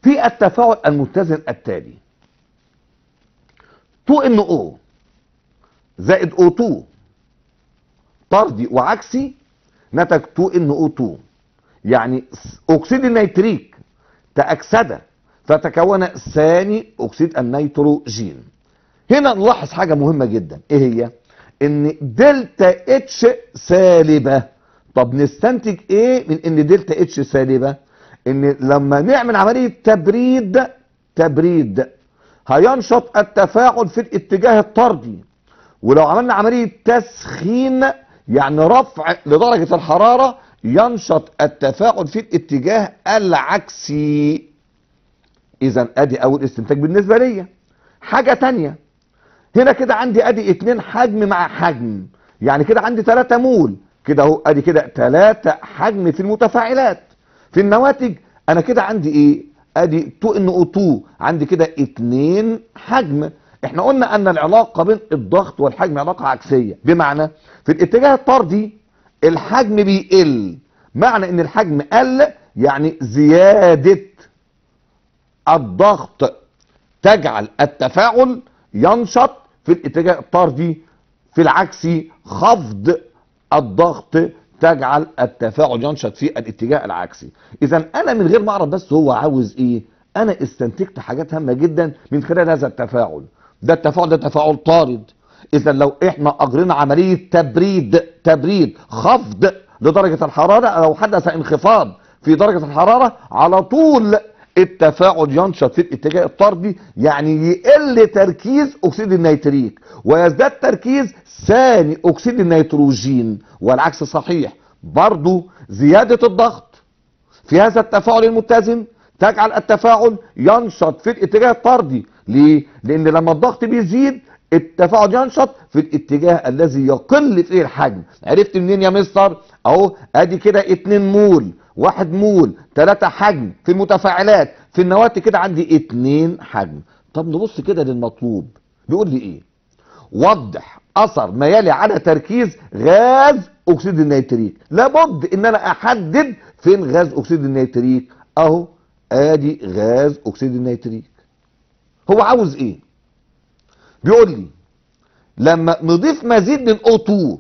في التفاعل المتزن التالي 2 NO زائد O2 طردي وعكسي نتج 2 NO2 يعني اكسيد النيتريك تأكسد فتكون ثاني اكسيد النيتروجين هنا نلاحظ حاجة مهمة جدا ايه هي ان دلتا اتش سالبة طب نستنتج ايه من ان دلتا اتش سالبة ان لما نعمل عملية تبريد تبريد هينشط التفاعل في الاتجاه الطردي ولو عملنا عملية تسخين يعني رفع لدرجة الحرارة ينشط التفاعل في الاتجاه العكسي اذا ادي اول استنتاج بالنسبة ليا حاجة تانية هنا كده عندي ادي اتنين حجم مع حجم يعني كده عندي تلاتة مول كده اهو ادي كده تلاتة حجم في المتفاعلات في النواتج انا كده عندي ايه ادي 2 ان او 2 عندي كده اتنين حجم احنا قلنا ان العلاقة بين الضغط والحجم علاقة عكسية بمعنى في الاتجاه الطردي الحجم بيقل معنى ان الحجم قل يعني زيادة الضغط تجعل التفاعل ينشط في الاتجاه الطردي في العكسي خفض الضغط تجعل التفاعل ينشط في الاتجاه العكسي اذا انا من غير ما اعرف بس هو عاوز ايه انا استنتجت حاجات هامه جدا من خلال هذا التفاعل ده التفاعل ده تفاعل طارد اذا لو احنا اجرينا عمليه تبريد تبريد خفض لدرجه الحراره او حدث انخفاض في درجه الحراره على طول التفاعل ينشط في الاتجاه الطردي يعني يقل تركيز اكسيد النيتريك ويزداد تركيز ثاني اكسيد النيتروجين والعكس صحيح برضو زيادة الضغط في هذا التفاعل المتزن تجعل التفاعل ينشط في الاتجاه الطردي ليه؟ لان لما الضغط بيزيد التفاعل ينشط في الاتجاه الذي يقل فيه الحجم عرفت منين يا مستر اهو ادي كده 2 مول واحد مول ثلاثة حجم في المتفاعلات في النواتج كده عندي اتنين حجم طب نبص كده للمطلوب بيقول لي ايه وضح اثر ما يلي على تركيز غاز اكسيد النيتريك لابد ان انا احدد فين غاز اكسيد النيتريك اهو ادي غاز اكسيد النيتريك هو عاوز ايه بيقول لي لما نضيف مزيد من O2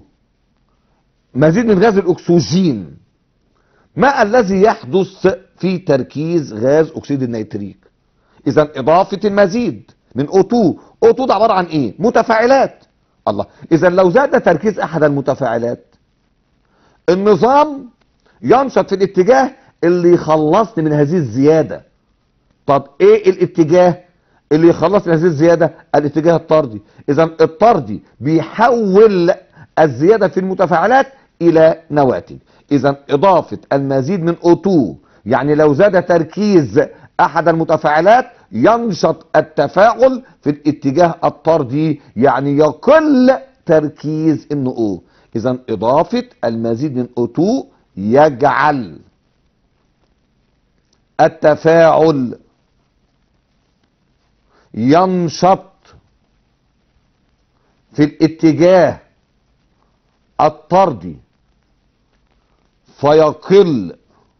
مزيد من غاز الاكسجين ما الذي يحدث في تركيز غاز اكسيد النيتريك اذا اضافة المزيد من O2 O2 ده عبارة عن ايه متفاعلات الله اذا لو زاد تركيز احد المتفاعلات النظام ينشط في الاتجاه اللي يخلصني من هذه الزيادة طب ايه الاتجاه اللي يخلصني من هذه الزيادة الاتجاه الطردي اذا الطردي بيحول الزيادة في المتفاعلات الى نواتج اذا اضافة المزيد من O2 يعني لو زاد تركيز احد المتفاعلات ينشط التفاعل في الاتجاه الطردي يعني يقل تركيز NO اذا اضافة المزيد من O2 يجعل التفاعل ينشط في الاتجاه الطردي فيقل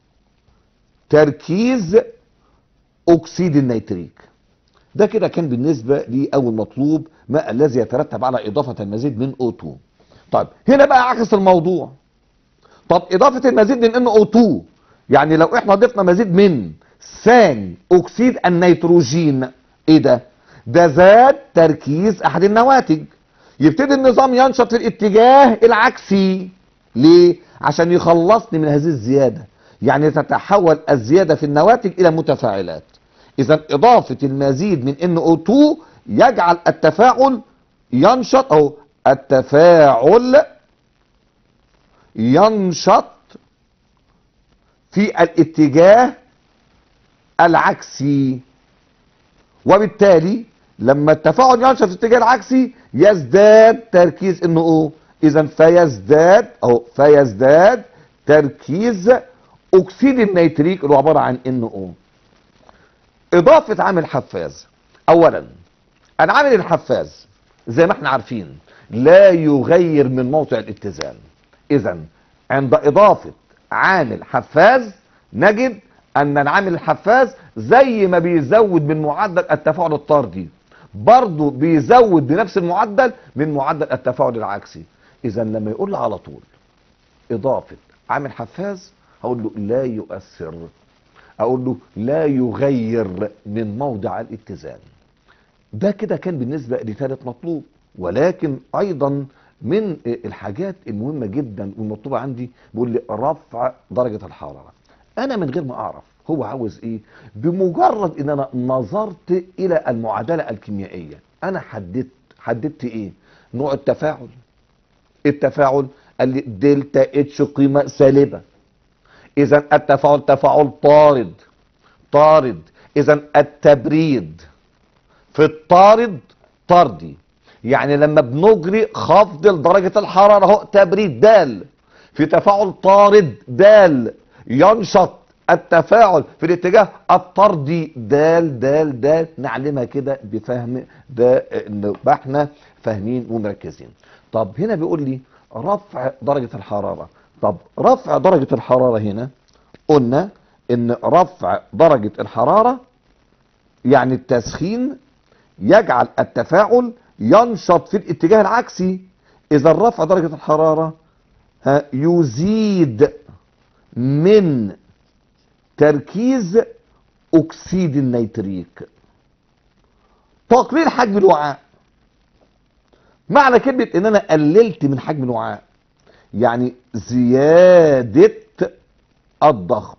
تركيز اكسيد النيتريك ده كده كان بالنسبة لأول مطلوب ما الذي يترتب على إضافة المزيد من O2 طيب هنا بقى عكس الموضوع طب إضافة المزيد من NO2 يعني لو احنا ضفنا مزيد من ثاني أكسيد النيتروجين ايه ده ده زاد تركيز أحد النواتج يبتدي النظام ينشط في الاتجاه العكسي ليه عشان يخلصني من هذه الزيادة يعني تتحول الزيادة في النواتج إلى متفاعلات إذا إضافة المزيد من NO2 يجعل التفاعل ينشط أو التفاعل ينشط في الاتجاه العكسي وبالتالي لما التفاعل ينشط في الاتجاه العكسي يزداد تركيز NO اذا فيزداد او فيزداد تركيز اكسيد النيتريك اللي هو عباره عن NO اضافه عامل حفاز اولا العامل الحفاز زي ما احنا عارفين لا يغير من موضع الاتزان اذا عند اضافه عامل حفاز نجد ان العامل الحفاز زي ما بيزود من معدل التفاعل الطردي برضه بيزود بنفس المعدل من معدل التفاعل العكسي اذا لما يقول لي على طول اضافه عامل حفاز هقول له لا يؤثر اقول له لا يغير من موضع الاتزان ده كده كان بالنسبه لثالث مطلوب ولكن ايضا من الحاجات المهمه جدا والمطلوبه عندي بيقول لي رفع درجه الحراره انا من غير ما اعرف هو عاوز ايه بمجرد ان انا نظرت الى المعادله الكيميائيه انا حددت حددت ايه نوع التفاعل التفاعل قال لي دلتا اتش قيمه سالبه اذا التفاعل تفاعل طارد طارد اذا التبريد في الطارد طردي يعني لما بنجري خفض لدرجة الحرارة اهو تبريد دال في تفاعل طارد دال ينشط التفاعل في الاتجاه الطردي دال دال دال نعلمها كده بفهم ده نبقى احنا فاهمين ومركزين طب هنا بيقول لي رفع درجة الحرارة طب رفع درجة الحرارة هنا قلنا ان رفع درجة الحرارة يعني التسخين يجعل التفاعل ينشط في الاتجاه العكسي اذا رفع درجة الحرارة ها يزيد من تركيز اكسيد النيتريك تقليل حجم الوعاء معنى كلمة ان انا قللت من حجم الوعاء يعني زيادة الضغط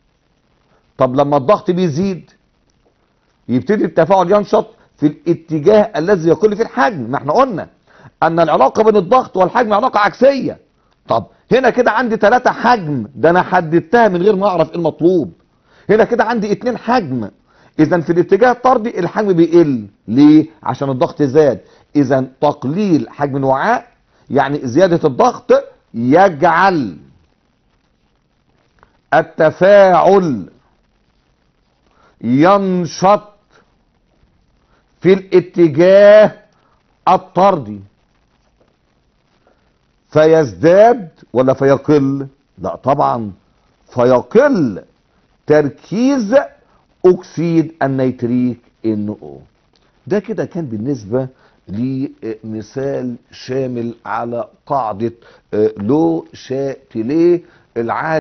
طب لما الضغط بيزيد يبتدي التفاعل ينشط في الاتجاه الذي يقل فيه الحجم ما احنا قلنا ان العلاقة بين الضغط والحجم علاقة عكسية طب هنا كده عندي ثلاثة حجم ده انا حددتها من غير ما اعرف ايه المطلوب هنا كده عندي اتنين حجم اذا في الاتجاه الطردي الحجم بيقل ليه عشان الضغط زاد اذا تقليل حجم الوعاء يعني زيادة الضغط يجعل التفاعل ينشط في الاتجاه الطردي فيزداد ولا فيقل لا طبعا فيقل تركيز اكسيد النيتريك ان او ده كده كان بالنسبة لمثال شامل على قاعدة لو شاتيليه العالم